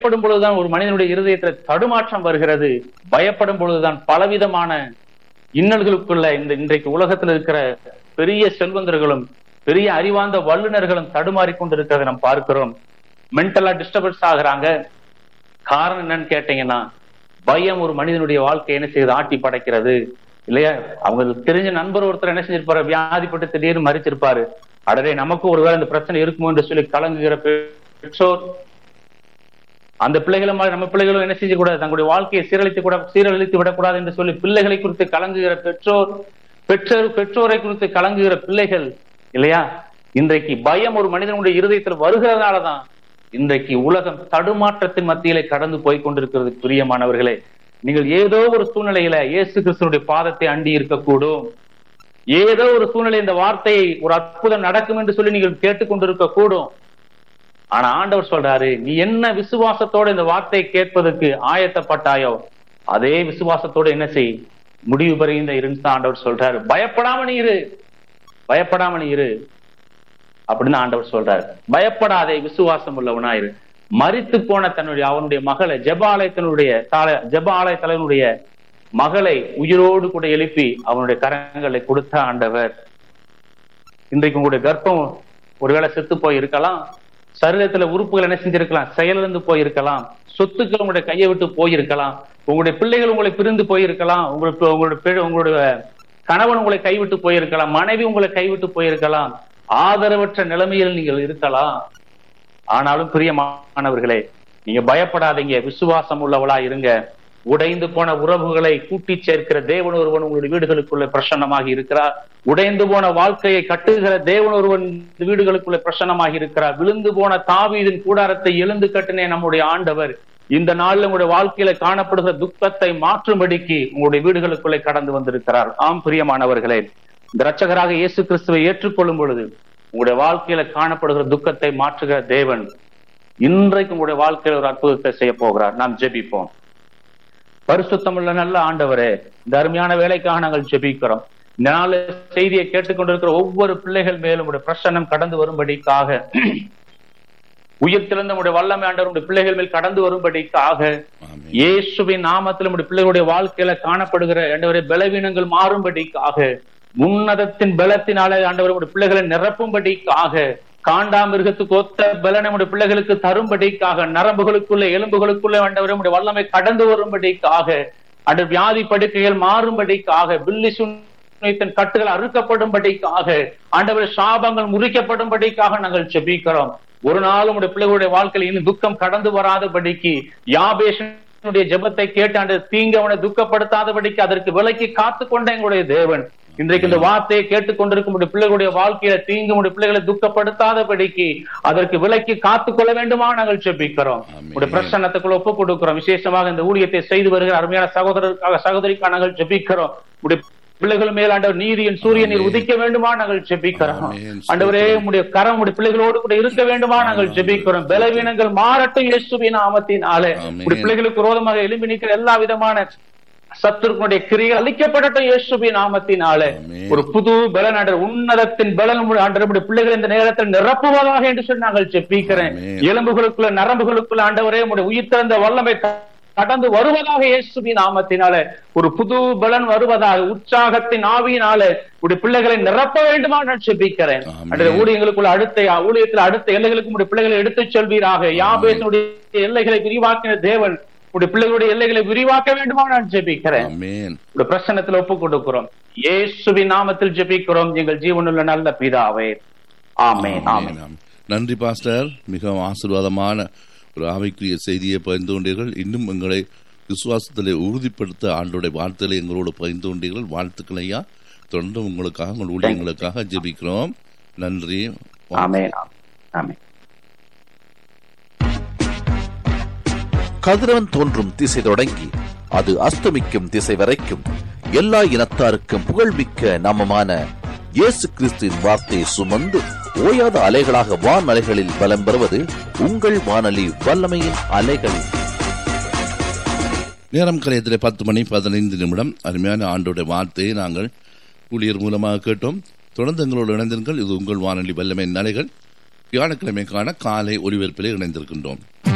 பயப்படும் பொழுதுதான் ஒரு மனிதனுடைய இருதயத்துல தடுமாற்றம் வருகிறது பயப்படும் பொழுதுதான் பலவிதமான இன்னல்களுக்குள்ள இந்த இன்றைக்கு உலகத்தில் இருக்கிற பெரிய செல்வந்தர்களும் பெரிய அறிவார்ந்த வல்லுநர்களும் தடுமாறி கொண்டிருக்கிறதை நாம் பார்க்கிறோம் மென்டலா டிஸ்டர்பன்ஸ் ஆகுறாங்க காரணம் என்னன்னு கேட்டீங்கன்னா பயம் ஒரு மனிதனுடைய வாழ்க்கை என்ன செய்யுது ஆட்டி படைக்கிறது இல்லையா அவங்களுக்கு தெரிஞ்ச நண்பர் ஒருத்தர் என்ன செஞ்சிருப்பாரு வியாதிப்பட்டு திடீர்னு மறிச்சிருப்பாரு அடரே நமக்கு ஒருவேளை இந்த பிரச்சனை இருக்குமோ என்று சொல்லி கலங்குகிற பெற்றோர் அந்த பிள்ளைகளும் மாதிரி நம்ம பிள்ளைகளும் என்ன செய்யக்கூடாது தங்களுடைய வாழ்க்கையை சீரழித்து கூட சீரழித்து விடக்கூடாது என்று சொல்லி பிள்ளைகளை குறித்து கலங்குகிற பெற்றோர் பெற்றோர் பெற்றோரை குறித்து கலங்குகிற பிள்ளைகள் இல்லையா இன்றைக்கு பயம் ஒரு மனிதனுடைய இருதயத்தில் வருகிறதுனாலதான் இன்றைக்கு உலகம் தடுமாற்றத்தின் மத்தியிலே கடந்து போய் கொண்டிருக்கிறது பிரியமானவர்களே நீங்கள் ஏதோ ஒரு சூழ்நிலையில இயேசு கிறிஸ்துனுடைய பாதத்தை அண்டி இருக்கக்கூடும் ஏதோ ஒரு சூழ்நிலை இந்த வார்த்தையை ஒரு அற்புதம் நடக்கும் என்று சொல்லி நீங்கள் கேட்டுக்கொண்டிருக்க கூடும் ஆனா ஆண்டவர் சொல்றாரு நீ என்ன விசுவாசத்தோட இந்த வார்த்தையை கேட்பதற்கு ஆயத்தப்பட்டாயோ அதே விசுவாசத்தோட என்ன செய் முடிவு பெறுகின்ற இருந்து ஆண்டவர் சொல்றாரு பயப்படாம நீ இரு பயப்படாம நீ இரு அப்படின்னு ஆண்டவர் சொல்றாரு பயப்படாதே விசுவாசம் உள்ளவனா இரு மறித்து போன தன்னுடைய அவனுடைய மகளை ஜெப ஆலயத்தினுடைய ஜெப ஆலய தலைவனுடைய மகளை உயிரோடு கூட எழுப்பி அவனுடைய கரங்களை கொடுத்த ஆண்டவர் இன்றைக்கு உங்களுடைய கர்ப்பம் ஒருவேளை செத்து போய் இருக்கலாம் சரீரத்துல உறுப்புகள் என்ன செஞ்சிருக்கலாம் செயலிழந்து போயிருக்கலாம் சொத்துக்கள் உங்களுடைய கையை விட்டு போயிருக்கலாம் உங்களுடைய பிள்ளைகள் உங்களை பிரிந்து போயிருக்கலாம் உங்களுக்கு உங்களுடைய உங்களுடைய கணவன் உங்களை கைவிட்டு போயிருக்கலாம் மனைவி உங்களை கைவிட்டு போயிருக்கலாம் ஆதரவற்ற நிலைமையில் நீங்கள் இருக்கலாம் ஆனாலும் பிரியமானவர்களே நீங்க பயப்படாதீங்க விசுவாசம் உள்ளவளா இருங்க உடைந்து போன உறவுகளை கூட்டி சேர்க்கிற தேவன் ஒருவன் உங்களுடைய வீடுகளுக்குள்ள பிரசன்னமாக இருக்கிறார் உடைந்து போன வாழ்க்கையை கட்டுகிற தேவன் ஒருவன் வீடுகளுக்குள்ள பிரசன்னமாக இருக்கிறார் விழுந்து போன தாவீதின் கூடாரத்தை எழுந்து கட்டினே நம்முடைய ஆண்டவர் இந்த நாள்ல உங்களுடைய வாழ்க்கையில காணப்படுகிற துக்கத்தை மாற்றும்படிக்கு உங்களுடைய வீடுகளுக்குள்ளே கடந்து வந்திருக்கிறார் ஆம் பிரியமானவர்களே இந்த ரட்சகராக இயேசு கிறிஸ்துவை ஏற்றுக்கொள்ளும் பொழுது உங்களுடைய வாழ்க்கையில காணப்படுகிற துக்கத்தை மாற்றுகிற தேவன் இன்றைக்கு உங்களுடைய வாழ்க்கையில ஒரு அற்புதத்தை செய்ய போகிறார் நாம் ஜெபிப்போம் பரிசுத்தமுள்ள நல்ல ஆண்டவரே இந்த அருமையான வேலைக்காக நாங்கள் ஜெபிக்கிறோம் இந்த நாள் செய்தியை கேட்டுக்கொண்டிருக்கிற ஒவ்வொரு பிள்ளைகள் மேலும் உடைய பிரசன்னம் கடந்து வரும்படிக்காக உயிர் திறந்த உடைய வல்லமை ஆண்டவர் பிள்ளைகள் மேல் கடந்து வரும்படிக்காக இயேசுவின் நாமத்தில் நம்முடைய பிள்ளைகளுடைய வாழ்க்கையில காணப்படுகிற ஆண்டவரை பலவீனங்கள் மாறும்படிக்காக உன்னதத்தின் பலத்தினால ஆண்டவர் பிள்ளைகளை நிரப்பும்படிக்காக காண்டாமிருகத்துக்கு ஒத்த பலனை நம்முடைய பிள்ளைகளுக்கு தரும்படிக்காக நரம்புகளுக்குள்ள எலும்புகளுக்குள்ள ஆண்டவர் நம்முடைய வல்லமை கடந்து வரும்படிக்காக அந்த வியாதி படுக்கைகள் மாறும்படிக்காக பில்லி சுனித்தின் கட்டுகள் அறுக்கப்படும்படிக்காக ஆண்டவர் சாபங்கள் முறிக்கப்படும்படிக்காக நாங்கள் செபிக்கிறோம் ஒரு நாள் உடைய பிள்ளைகளுடைய வாழ்க்கையில் இன்னும் துக்கம் கடந்து வராதபடிக்கு யாபேஷனுடைய ஜெபத்தை கேட்டு அந்த தீங்கு அவனை துக்கப்படுத்தாதபடிக்கு அதற்கு விலைக்கு காத்து கொண்ட எங்களுடைய தேவன் இன்றைக்கு இந்த வார்த்தையை கேட்டுக்கொண்டிருக்கும் பிள்ளைகளுடைய வாழ்க்கையில தீங்கு உடைய பிள்ளைகளை துக்கப்படுத்தாதபடிக்கு அதற்கு விலைக்கு காத்து கொள்ள வேண்டுமா நாங்கள் செபிக்கிறோம் உடைய பிரசன்னத்துக்குள்ள ஒப்பு கொடுக்கிறோம் விசேஷமாக இந்த ஊழியத்தை செய்து வருகிற அருமையான சகோதரருக்காக சகோதரிக்காக நாங்கள் ஜெபிக்கிறோம் உடைய பிள்ளைகள் மேல் ஆண்டவர் நீதியின் சூரியனில் உதிக்க வேண்டுமா நாங்கள் ஜெபிக்கிறோம் ஆண்டவரே உடைய கரம் உடைய பிள்ளைகளோடு கூட இருக்க வேண்டுமா நாங்கள் ஜெபிக்கிறோம் பலவீனங்கள் மாறட்டும் இயேசுவின் நாமத்தினாலே உடைய பிள்ளைகளுக்கு ரோதமாக எழும்பி நிற்கிற எல்லா விதமான சத்துருக்குடைய கிரிகள் அளிக்கப்படட்டும் இயேசுவின் நாமத்தினாலே ஒரு புது பலன் ஆண்டர் உன்னதத்தின் பலன் ஆண்டவருடைய பிள்ளைகள் இந்த நேரத்தில் நிரப்புவதாக என்று சொல்லி நாங்கள் ஜெபிக்கிறேன் எலும்புகளுக்குள்ள நரம்புகளுக்குள்ள ஆண்டவரே உடைய உயிர் திறந்த வல்லமை கடந்து வருவதாக இயேசுவின் நாமத்தினால ஒரு புது பலன் வருவதாக உற்சாகத்தின் ஆவியினால உடைய பிள்ளைகளை நிரப்ப வேண்டுமா நான் செபிக்கிறேன் ஊழியங்களுக்குள்ள அடுத்த ஊழியத்தில் அடுத்த எல்லைகளுக்கு உடைய பிள்ளைகளை எடுத்துச் சொல்வீராக யாபேசனுடைய எல்லைகளை விரிவாக்கின தேவன் உடைய பிள்ளைகளுடைய எல்லைகளை விரிவாக்க வேண்டுமா நான் ஜெபிக்கிறேன் உடைய பிரசனத்தில் ஒப்பு கொடுக்கிறோம் இயேசுவின் நாமத்தில் ஜெபிக்கிறோம் எங்கள் ஜீவனுள்ள நல்ல பிதாவே ஆமே ஆமே நன்றி பாஸ்டர் மிகவும் ஆசீர்வாதமான ஒரு ஆவிக்குரிய செய்தியை பகிர்ந்து கொண்டீர்கள் இன்னும் எங்களை விசுவாசத்திலே உறுதிப்படுத்த ஆண்டோடைய வார்த்தைகளை எங்களோடு பகிர்ந்து கொண்டீர்கள் வாழ்த்துக்கள் ஐயா தொடர்ந்து உங்களுக்காக உங்கள் ஊழியங்களுக்காக ஜெபிக்கிறோம் நன்றி கதிரவன் தோன்றும் திசை தொடங்கி அது அஸ்தமிக்கும் திசை வரைக்கும் எல்லா இனத்தாருக்கும் புகழ்மிக்க நாமமான இயேசு கிறிஸ்துவின் வார்த்தையை சுமந்து ஓயாத அலைகளாக வான் அலைகளில் பலம் பெறுவது உங்கள் வானொலி வல்லமையின் அலைகள் நேரம் கலையத்தில் பத்து மணி பதினைந்து நிமிடம் அருமையான ஆண்டோட வார்த்தையை நாங்கள் ஊழியர் மூலமாக கேட்டோம் தொடர்ந்து எங்களோடு இணைந்திருங்கள் இது உங்கள் வானொலி வல்லமையின் அலைகள் வியாழக்கிழமைக்கான காலை ஒளிபரப்பிலே இணைந்திருக்கின்றோம்